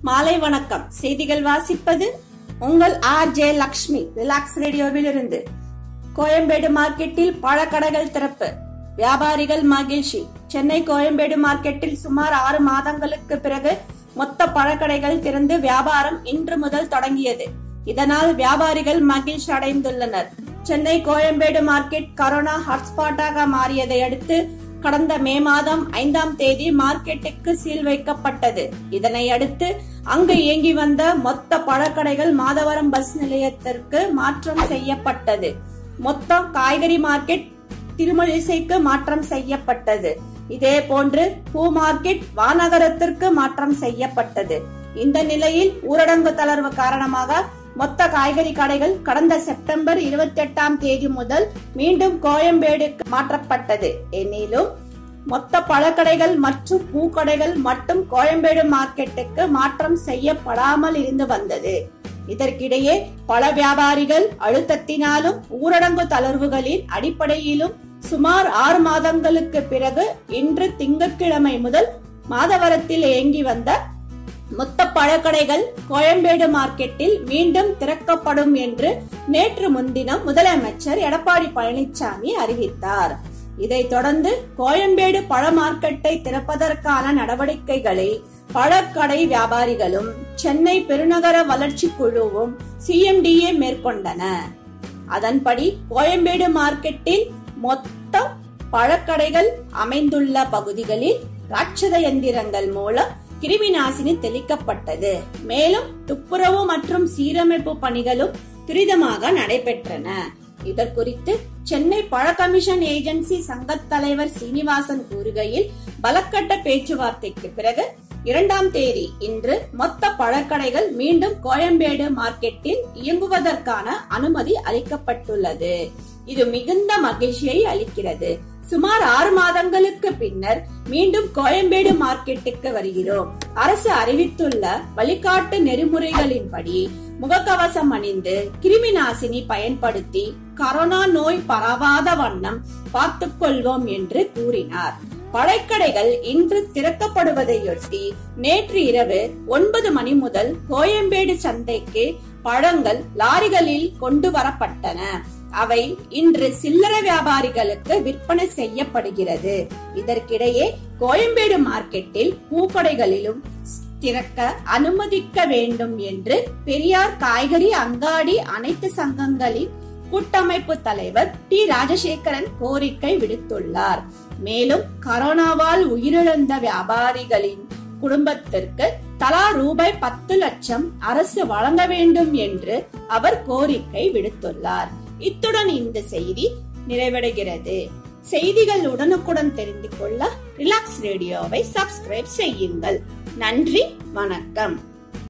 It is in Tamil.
மாலை வணக்கம் செய்திகள் வாசிப்பது உங்கள் ஆர் ஜே லக்ஷ்மி ரிலாக்ஸ் ரேடியோவில் இருந்து கோயம்பேடு மார்க்கெட்டில் பழக்கடைகள் திறப்பு வியாபாரிகள் மகிழ்ச்சி சென்னை கோயம்பேடு மார்க்கெட்டில் சுமார் ஆறு மாதங்களுக்கு பிறகு மொத்த பழக்கடைகள் திறந்து வியாபாரம் இன்று முதல் தொடங்கியது இதனால் வியாபாரிகள் மகிழ்ச்சி அடைந்துள்ளனர் சென்னை கோயம்பேடு மார்க்கெட் கரோனா ஹாட்ஸ்பாட்டாக மாறியதை அடுத்து கடந்த மே மாதம் ஐந்தாம் தேதி மார்க்கெட்டுக்கு சீல் வைக்கப்பட்டது இதனை அடுத்து அங்கு இயங்கி வந்த மொத்த பழக்கடைகள் மாதவரம் பஸ் நிலையத்திற்கு மாற்றம் செய்யப்பட்டது மொத்தம் காய்கறி மார்க்கெட் திருமழிசைக்கு மாற்றம் செய்யப்பட்டது இதே போன்று பூ மார்க்கெட் வானகரத்திற்கு மாற்றம் செய்யப்பட்டது இந்த நிலையில் ஊரடங்கு தளர்வு காரணமாக மொத்த காய்கறி கடைகள் கடந்த செப்டம்பர் இருபத்தி எட்டாம் தேதி முதல் மீண்டும் கோயம்பேடுக்கு மாற்றப்பட்டது எனினும் மொத்த பழக்கடைகள் மற்றும் பூக்கடைகள் மட்டும் கோயம்பேடு மார்க்கெட்டுக்கு மாற்றம் செய்யப்படாமல் இருந்து வந்தது இதற்கிடையே பல வியாபாரிகள் அழுத்தத்தினாலும் ஊரடங்கு தளர்வுகளின் அடிப்படையிலும் சுமார் ஆறு மாதங்களுக்கு பிறகு இன்று திங்கட்கிழமை முதல் மாதவரத்தில் இயங்கி வந்த மொத்த பழக்கடைகள் கோயம்பேடு மார்க்கெட்டில் மீண்டும் திறக்கப்படும் என்று நேற்று முன்தினம் முதலமைச்சர் எடப்பாடி பழனிசாமி அறிவித்தார் இதைத் தொடர்ந்து கோயம்பேடு பழ மார்க்கெட்டை திறப்பதற்கான நடவடிக்கைகளை பழக்கடை வியாபாரிகளும் சென்னை பெருநகர வளர்ச்சி குழுவும் சிஎம்டிஏ மேற்கொண்டன அதன்படி கோயம்பேடு மார்க்கெட்டில் மொத்த பழக்கடைகள் அமைந்துள்ள பகுதிகளில் ராட்சத எந்திரங்கள் மூலம் கிருமி நாசினி தெளிக்கப்பட்டது மேலும் துப்புரவு மற்றும் சீரமைப்பு பணிகளும் துரிதமாக நடைபெற்றன இதற்குறித்து சென்னை பழ கமிஷன் ஏஜென்சி சங்க தலைவர் சீனிவாசன் கூறுகையில் பலக்கட்ட பேச்சுவார்த்தைக்கு பிறகு இரண்டாம் தேதி இன்று மொத்த பழக்கடைகள் மீண்டும் கோயம்பேடு மார்க்கெட்டில் இயங்குவதற்கான அனுமதி அளிக்கப்பட்டுள்ளது இது மிகுந்த மகிழ்ச்சியை அளிக்கிறது சுமார் ஆறு மாதங்களுக்கு பின்னர் மீண்டும் கோயம்பேடு மார்க்கெட்டுக்கு வருகிறோம் அரசு அறிவித்துள்ள வழிகாட்டு நெறிமுறைகளின்படி முகக்கவசம் அணிந்து கிருமி நாசினி பயன்படுத்தி கரோனா நோய் பரவாத வண்ணம் பார்த்துக் கொள்வோம் என்று கூறினார் பழைக்கடைகள் இன்று திறக்கப்படுவதையொட்டி நேற்று இரவு ஒன்பது மணி முதல் கோயம்பேடு சந்தைக்கு பழங்கள் லாரிகளில் கொண்டு வரப்பட்டன அவை இன்று சில்லறை வியாபாரிகளுக்கு விற்பனை செய்யப்படுகிறது இதற்கிடையே கோயம்பேடு மார்க்கெட்டில் பூக்கடைகளிலும் திறக்க அனுமதிக்க வேண்டும் என்று பெரியார் காய்கறி அங்காடி அனைத்து சங்கங்களின் கூட்டமைப்பு தலைவர் டி ராஜசேகரன் கோரிக்கை விடுத்துள்ளார் மேலும் கரோனாவால் உயிரிழந்த வியாபாரிகளின் குடும்பத்திற்கு தலா ரூபாய் பத்து லட்சம் அரசு வழங்க வேண்டும் என்று அவர் கோரிக்கை விடுத்துள்ளார் இத்துடன் இந்த செய்தி நிறைவடைகிறது செய்திகள் உடனுக்குடன் தெரிந்து கொள்ள ரிலாக்ஸ் ரேடியோவை சப்ஸ்கிரைப் செய்யுங்கள் நன்றி வணக்கம்